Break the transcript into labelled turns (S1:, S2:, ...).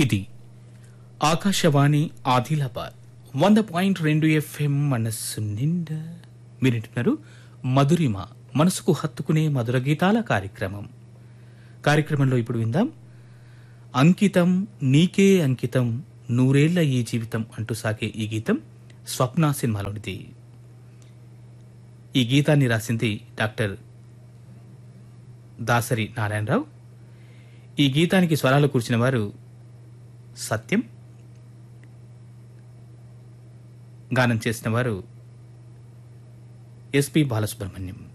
S1: ఇది ఆకాశవాణి ఆదిలాబాద్ వంద పాయింట్ రెండు ఎఫ్ఎం మనస్సు నిండా మీరింటున్నారు మధురిమ మనసుకు హత్తుకునే మధుర గీతాల కార్యక్రమం కార్యక్రమంలో ఇప్పుడు విందాం అంకితం నీకే అంకితం నూరేళ్ల ఈ జీవితం అంటూ సాగే ఈ గీతం స్వప్న సినిమాలోనిది ఈ గీతాన్ని రాసింది డాక్టర్ దాసరి నారాయణరావు ఈ గీతానికి స్వరాలు కూర్చిన వారు సత్యం గానం చేసిన వారు ఎస్పి బాలసుబ్రహ్మణ్యం